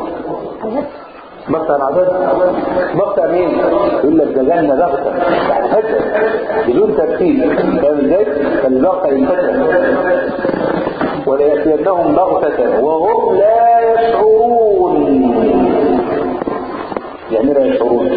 بغتة العذاب بغتة مين؟ يقول لك ده جنة بغتة يعني فجأة بدون ترتيب فاهم ازاي؟ فالبغتة ينفتح وليأتينهم بغتة وهم لا يشعرون يعني لا يشعرون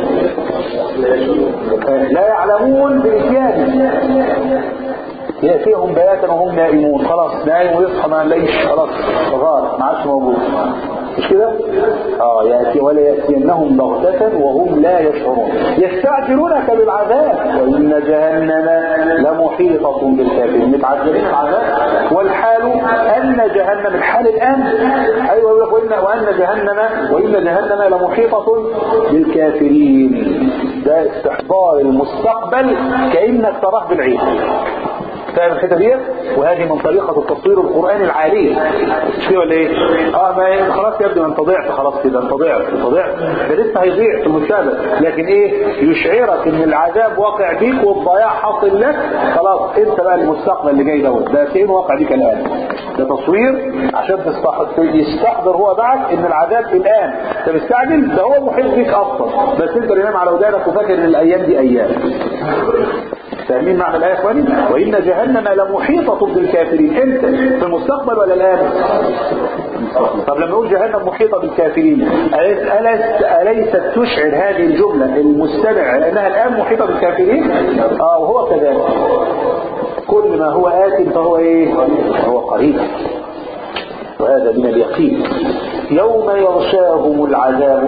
لا يعلمون بإتيانه يأتيهم بياتا وهم نائمون خلاص نايم ويصحى ما نلاقيش خلاص غار ما عادش موجود مش كده اه ياتي ولا ياتينهم بغتة وهم لا يشعرون يستعجلونك بالعذاب وان جهنم لمحيطة بالكافرين متعجلين العذاب والحال ان جهنم الحال الان ايوه يقول لك وان وان جهنم وان جهنم لمحيطة بالكافرين ده استحضار المستقبل كانك تراه بالعين فاهم الحته ديت وهذه من طريقه التصوير القراني العاليه مش كده ولا ايه اه ما خلاص يا ابني ما انت ضعت خلاص كده انت ضعت انت ضعت ده لسه هيضيع في المستقبل لكن ايه يشعرك ان العذاب واقع بيك والضياع حاصل لك خلاص انت بقى المستقبل اللي جاي دوت ده كأنه واقع بيك الان ده تصوير عشان تستحضر يستحضر هو بعد ان العذاب الان انت مستعجل ده هو محيط بيك اصلا بس انت اللي نام على ودانك وفاكر ان الايام دي ايام فاهمين معنى الآية اخواني وإن جهنم لمحيطة بالكافرين انت في المستقبل ولا الآن طب لما نقول جهنم محيطة بالكافرين أليست, أليست تشعر هذه الجملة المستمع أنها الآن محيطة بالكافرين آه وهو كذلك كل ما هو آت فهو إيه هو قريب وهذا من اليقين يوم يغشاهم العذاب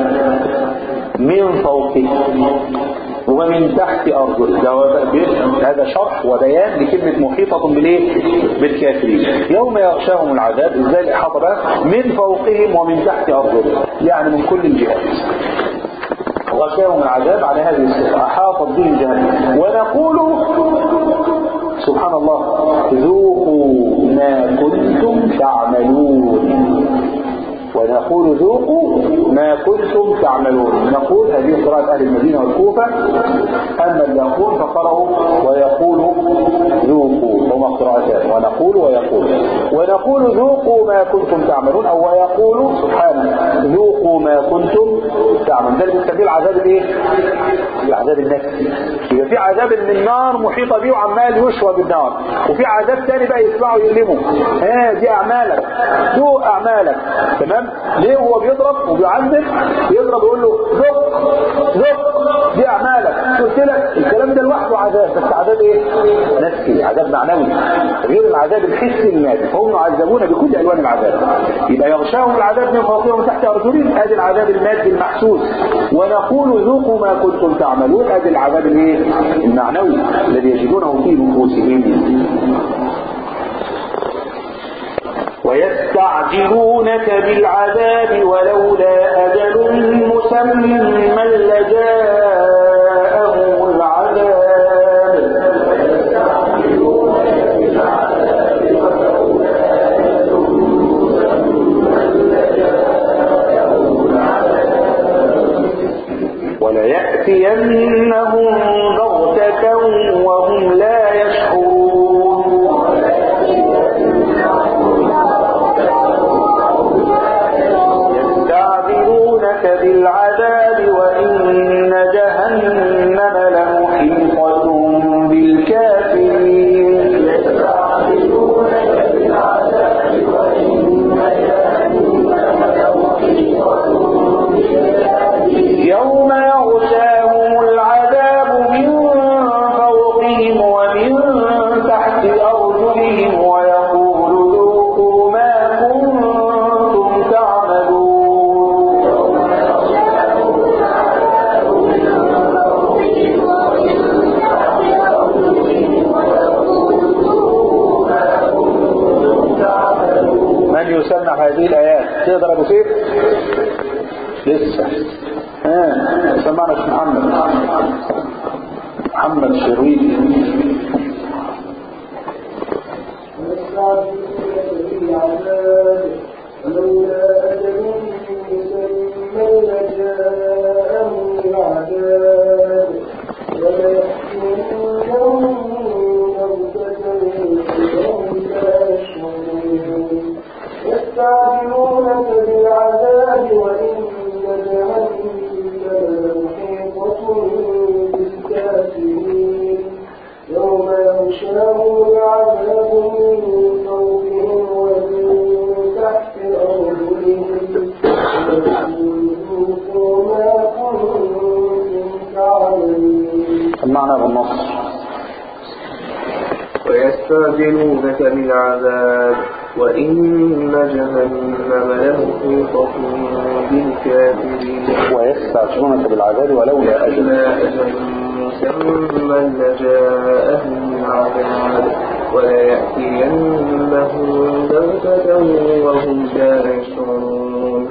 من فوقهم ومن تحت أرجل هذا شرح وبيان لكلمة محيطة بالايه بالكافرين يوم يغشاهم العذاب ازاي الإحاطة بقى من فوقهم ومن تحت أرجل يعني من كل الجهات غشاهم العذاب على هذه الصفة أحاطت به جهنم ونقول سبحان الله ذوقوا ما كنتم تعملون ونقول ذوقوا ما كنتم تعملون نقول هذه قراءة أهل المدينة والكوفة أما اللي يقول فقرأوا ويقول ذوقوا هما قراءتان ونقول ويقول ونقول ذوقوا ما كنتم تعملون أو ويقول سبحانه ذوقوا ما كنتم تعملون ده اللي بنسميه العذاب الايه؟ العذاب النفسي يبقى في عذاب ان النار محيطة بيه وعمال يشوى بالنار وفي عذاب تاني بقى يسمعوا يؤلموا ها دي أعمالك ذوق أعمالك تمام ليه هو بيضرب وبيعذب بيضرب يقول له ذق ذق دي اعمالك قلت لك الكلام ده لوحده عذاب بس عذاب ايه نفسي عذاب معنوي غير العذاب الحسي المادي فهم يعذبون بكل الوان العذاب يبقى يغشاهم العذاب من فوقهم وتحت ارجلهم ادي العذاب المادي المحسوس ونقول ذوقوا ما كنتم تعملون ادي العذاب الايه المعنوي الذي يجدونه في نفوسهم ويستعجلونك بالعذاب ولولا أجل مسمى لجاءهم العذاب وليأتينهم بغتة وهم لا يشعرون يستعجلونك بالعذاب وإن جهنم لمحيطة بالكافرين يوم يغشاهم العذاب من فوقهم ومن تحت أرجلهم ويقول ذوقوا ما كنتم تعملون من يسمع هذه الآيات تقدر أبو سيف لسه ها سمعنا اسم محمد محمد شريف ولولا أجل مسمى لجاءهم العذاب وليأتينهم بغتة وهم لا يشعرون يستعجلونك بالعذاب وإن جهنم لمحيطة بالكافرين يوم يغشاهم العذاب من فوقهم ومن تحت أرجلهم ويذوقوا ما كنتم تعملون سمعنا بالنص ويستعجلونك بالعذاب وإن جهنم لمحيطة بالكافرين ويستعجلونك بالعذاب ولولا أجل إلا أجل مسمى لجاءهم العذاب وليأتينهم بغتة وهم لا يشعرون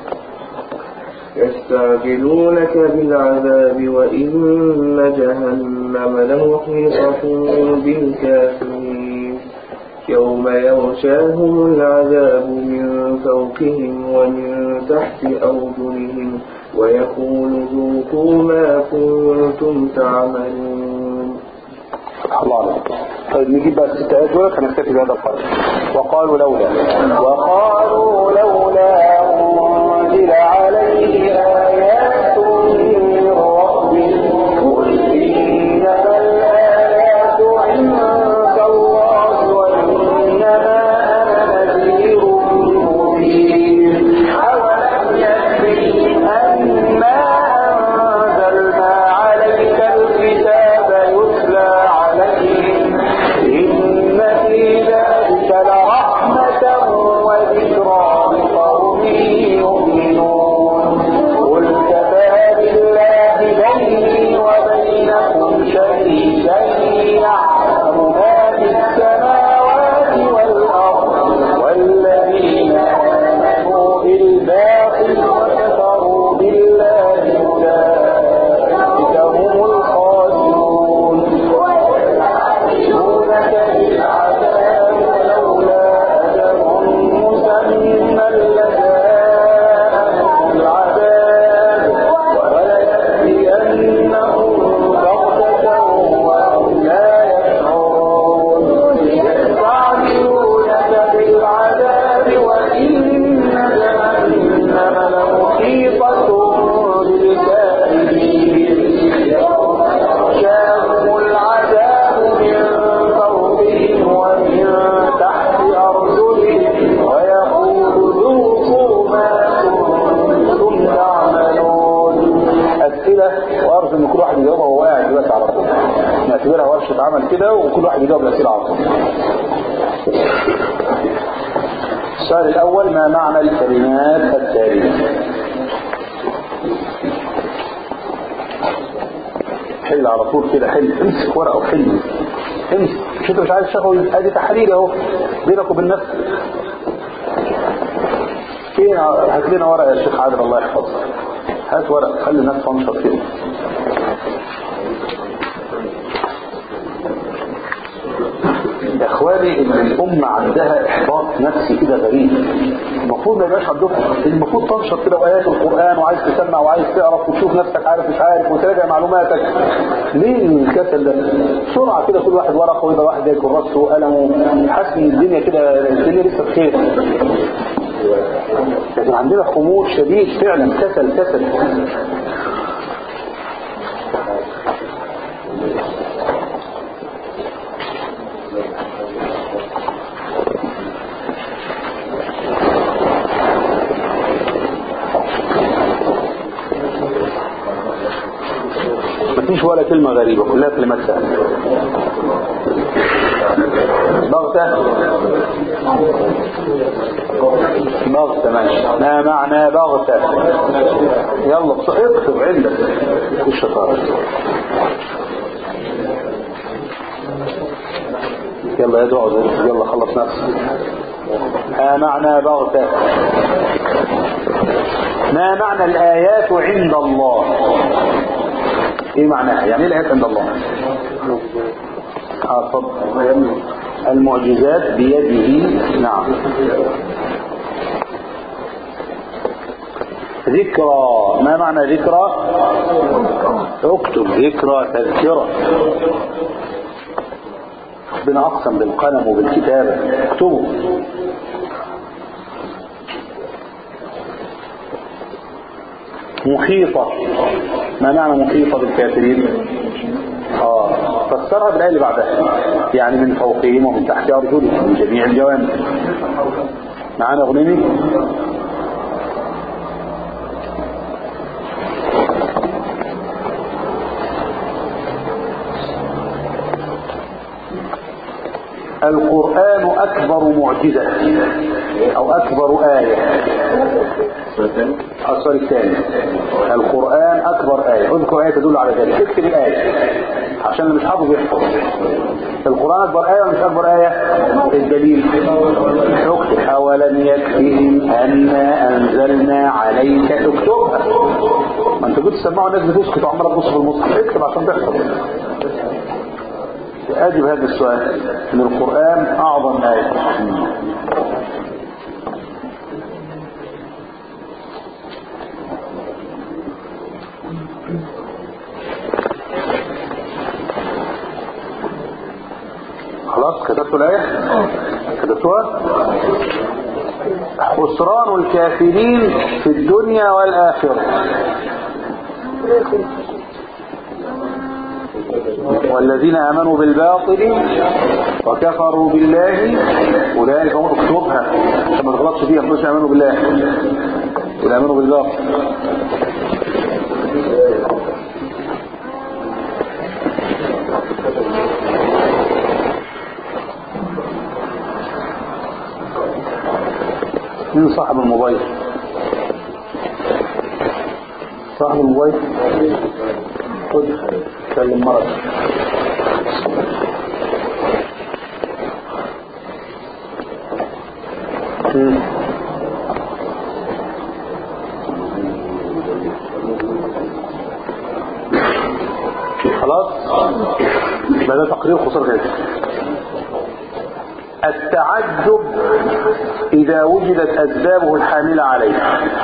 يستعجلونك بالعذاب وإن جهنم لمحيطة بالكافرين يوم يغشاهم العذاب من فوقهم ومن تحت أرجلهم ويقول ذوقوا ما كنتم تعملون الله عليك طيب نجيب بقى الست آيات دول هنكتفي بهذا القدر وقالوا لولا وقالوا لولا أنزل عليه آيات من ربه قل إنما الآيات عند الله وإنما أنا نذير مبين أولم يكفهم أنا أنزلنا عليك الكتاب يتلى عليهم إن في ذلك لرحمة وذكرى لقوم يؤمنون قل كفى بالله بيني وبينكم شهيدا يعلم ما في السماوات والأرض والذين آمنوا بالباطل وكفروا بالله أولئك هم الخاسرون ويستعجلونك بالعذاب ولولا أجل مسمى لجاءهم العذاب وليأتينهم بغتة وهم لا يشعرون يستعجلونك بالعذاب وإن جهنم لمحيطة بالكافرين يوم يغشاهم العذاب من فوقهم ومن تحت أرجلهم ويقول ذوقوا ما كنتم تعملون أسئلة وأرجو إن كل واحد يجاوبها وهو قاعد دلوقتي على طول نعتبرها ورشة عمل كده وكل واحد يجاوب الأسئلة على طول السؤال الأول ما معنى الكلمات التالية حل على طول كده حل امسك ورقة وحل امسك مش انت مش عايز شغل ادي تحرير اهو بينك وبين نفسك فين هات لنا ورقة يا شيخ عادل الله يحفظك هات ورقة خلي الناس تنشط فيه يا اخواني ان الامه عندها احباط نفسي كده غريب المفروض ما يبقاش عندكم المفروض تنشط كده وايات القران وعايز تسمع وعايز تعرف وتشوف نفسك عارف مش عارف وتراجع معلوماتك ليه الكسل ده بسرعه كده كل واحد ورقه ويبقى واحد ياكل راسه وقلمه حاسس ان الدنيا كده الدنيا لسه بخير لكن عندنا خمول شديد فعلا كسل كسل مفيش ولا كلمة غريبة كلها كلمات سهلة بغتة بغتة ماشي ما معنى بغتة يلا بص- اكتب عندك الشطارة يلا يا دعوة يلا خلص نفسك ما معنى بغتة ما معنى الآيات عند الله ايه معناها يعني ايه الآيات عند الله اه اتفضل المعجزات بيده نعم ذكرى ما معنى ذكرى اكتب ذكرى تذكرة ربنا اقسم بالقلم وبالكتابة اكتبوا محيطة ما معنى محيطة بالكافرين اه فسرها بالآية اللي بعدها يعني من فوقهم ومن تحت أرجلهم من جميع الجوانب معانا غنيمي القرآن أكبر معجزة أو أكبر آية السؤال الثاني القرآن أكبر آية اذكر آية تدل على ذلك اكتب الآية عشان اللي مش حافظ يحفظ القرآن أكبر آية ولا مش أكبر آية الدليل اكتب أولم يكفهم أنا أنزلنا عليك اكتبها ما انت كنت تسمعوا الناس بتسكت وعمالة تبص في المصحف اكتب عشان تحفظ أجب هذا السؤال من القرآن أعظم آية خلاص كتبتوا الآية كتبتوها خسران الكافرين في الدنيا والآخرة والذين آمنوا بالباطل وكفروا بالله أولئك هم اكتبها عشان ما تغلطش فيها مش آمنوا بالله ولا آمنوا بالباطل مين صاحب الموبايل صاحب الموبايل خد كلم مرض خلاص يبقى ده تقرير خسارة كده التعجب إذا وجدت أسبابه الحاملة عليه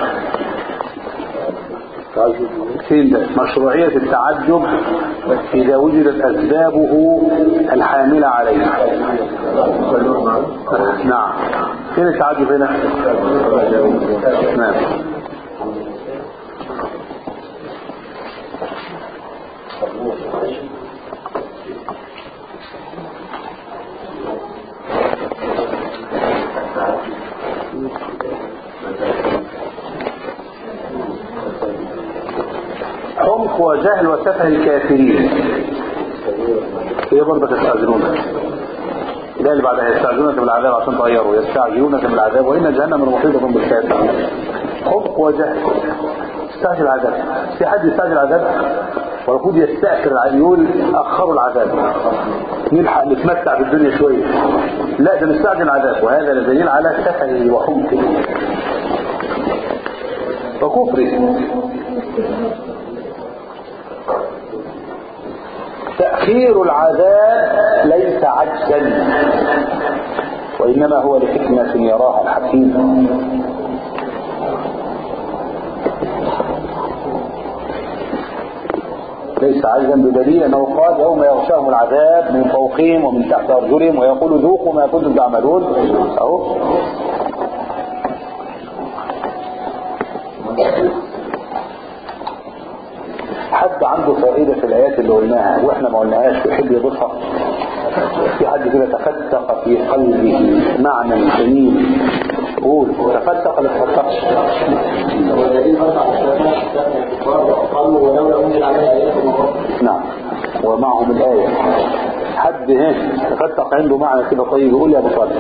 فين ده مشروعية التعجب إذا وجدت أسبابه الحاملة عليه نعم فين التعجب هنا نعم حمق وجهل وسفه الكافرين هي برضه تستعجلونك ده اللي بعدها يستعجلونك بالعذاب عشان تغيروا يستعجلونك بالعذاب وإن جهنم محيطة بالكافرين حمق وجهل استعجل العذاب في حد يستعجل العذاب والمفروض يستأخر العذاب يقول أخروا العذاب نلحق نتمتع بالدنيا شوية لا ده نستعجل العذاب وهذا دليل على سفهه وحمقه وكفره تأخير العذاب ليس عجزا وإنما هو لحكمة يراها الحكيم ليس عجزا بدليل أنه قال يوم يغشاهم العذاب من فوقهم ومن تحت أرجلهم ويقول ذوقوا ما كنتم تعملون أهو حد عنده فائدة في الآيات اللي قلناها وإحنا ما قلناهاش ويحب يضيفها في حد كده تفتق في قلبه معنى جميل قول تفتق ولا تفتقش نعم ومعهم الآية حد هيك تفتق عنده معنى كده طيب يقول يا ابو طالب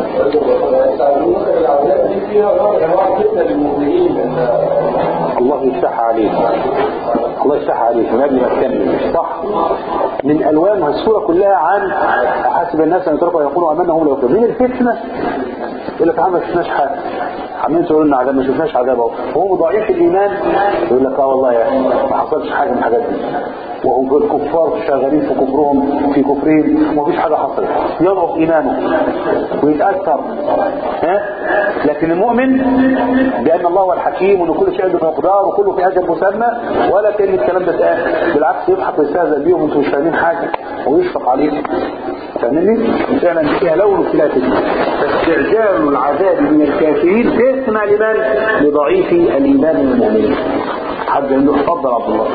الله يفتح عليك الله يفتح عليك من قبل ما تكمل صح من الوانها السوره كلها عن احاسب الناس ان يتركوا يقولوا امنا هم لو كانوا من الفتنه يقول لك عم ما شفناش حاجه عمالين تقولوا لنا عذاب ما شفناش عذاب اهو وهو ضعيف الايمان يقول لك اه والله يا ما حصلش حاجه من الحاجات دي وهم الكفار شغالين في كفرهم في كفرهم ومفيش حاجه حصلت يضعف ايمانه ويتاثر ها لكن المؤمن بان الله هو الحكيم وان كل شيء عنده مقدار وكله في اجل مسمى ولا كان الكلام ده اتقال بالعكس يضحك ويستهزئ بيهم وانتم مش فاهمين حاجه ويشفق عليهم فاهمني؟ فعلا فيها لون اختلاف فاستعجال العذاب من الكافرين فتنه لمن؟ لضعيف الايمان من المؤمنين حد عنده اتفضل عبد الله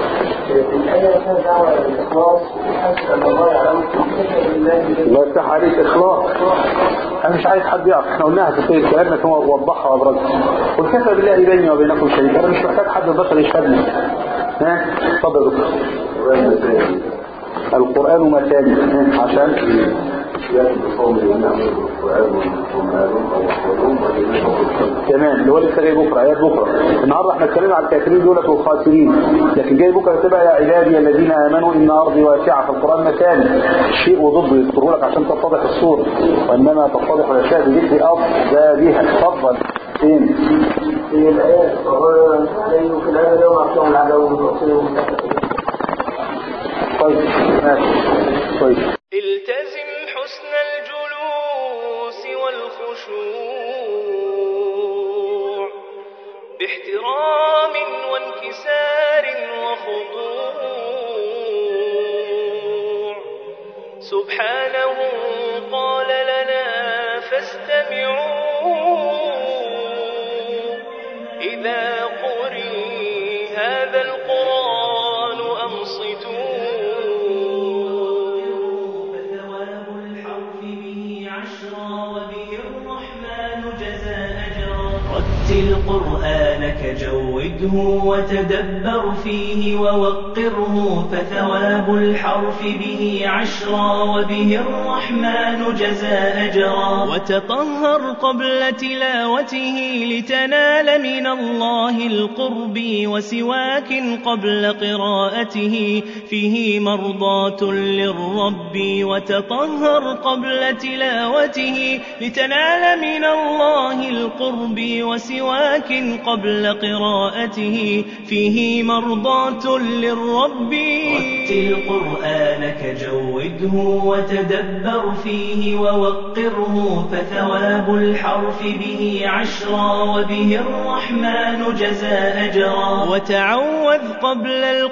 الله يفتح عليك اخلاص انا مش عايز حد يعرف احنا قلناها في طيب كلامنا كما وضحها وابرزها والكفى بالله بيني وبينكم شريك انا مش محتاج حد بشر يشهدني ها اتفضل يا دكتور القرآن مثاني عشان تمام اللي هو لسه جاي بكره ايات بكره النهارده احنا اتكلمنا على الكافرين دولت والخاسرين لكن جاي بكره تبقى يا عبادي الذين امنوا ان ارضي واسعه فالقران مثاني شيء وضده يذكروا لك عشان تتضح الصوره وانما تتضح الاشياء بذكر افضلها اتفضل فين؟ في الآيات عليه في الآية يوم أحكام العدو وتقصيرهم طيب ماشي طيب التزم حسن الجلوس والخشوع باحترام وانكسار وخضوع سبحانه قال لنا فاستمعوا إذا قرئ هذا القرآن أنصتوا فثواب الحرف به عشرا وبه الرحمن جزى أجرا رتل قرآنك جوده وتدبر فيه ووقره فثواب الحرف به عشرا وبه الرحمن جزى أجرا وتطهر قبل تلاوته لتنال من الله القرب وسواك قبل قراءته فيه مرضاة للرب وتطهر قبل تلاوته لتنال من الله القرب وسواك قبل قراءته فيه مرضاة للرب رتل قرآنك جوده وتدبر فيه ووقره فثواب الحرف به عشرا وبه الرحمن جزى أجرا وتعوذ قبل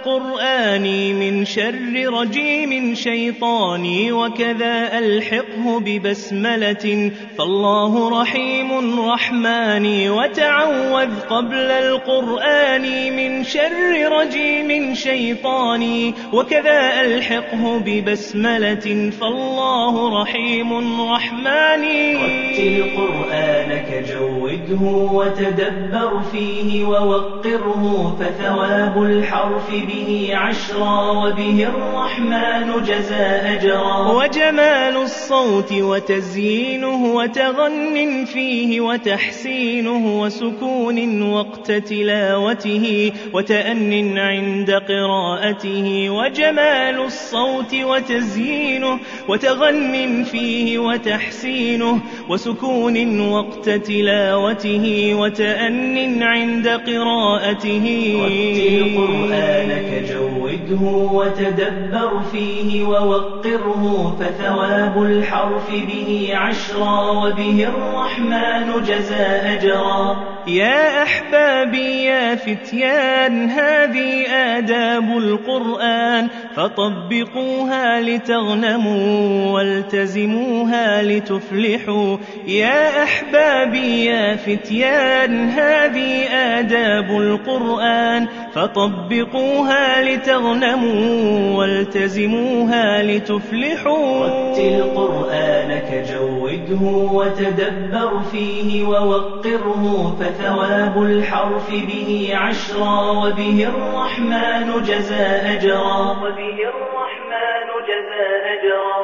القرآن من شر رجيم شيطاني وكذا ألحقه ببسملة فالله رحيم رحماني وتعوذ قبل القرآن من شر رجيم شيطاني وكذا ألحقه ببسملة فالله رحيم رحماني رتل قرآنك جوده وتدبر فيه ووقره فثواب الحرف به عشرا وبه الرحمن جزى أجرا وجمال الصوت وتزيينه وتغن فيه وتحسينه وسكون وقت تلاوته وتأن عند قراءته وجمال الصوت وتزيينه وتغن فيه وتحسينه وسكون وقت تلاوته وتأن عند قراءته رتل قرآنك جوده وتدبر فيه ووقره فثواب الحرف به عشرا وبه الرحمن جزى أجرا يا أحبابي يا فتيان هذه آداب القرآن فطبقوها لتغنموا والتزموها لتفلحوا يا أحبابي يا فتيان هذه آداب القرآن فطبقوها لتغنموا والتزموها لتفلحوا رتل قرآنك جوده وتدبر فيه ووقره فثواب الحرف به عشرا وبه الرحمن جزى أجرا وبه الرحمن جزى أجرا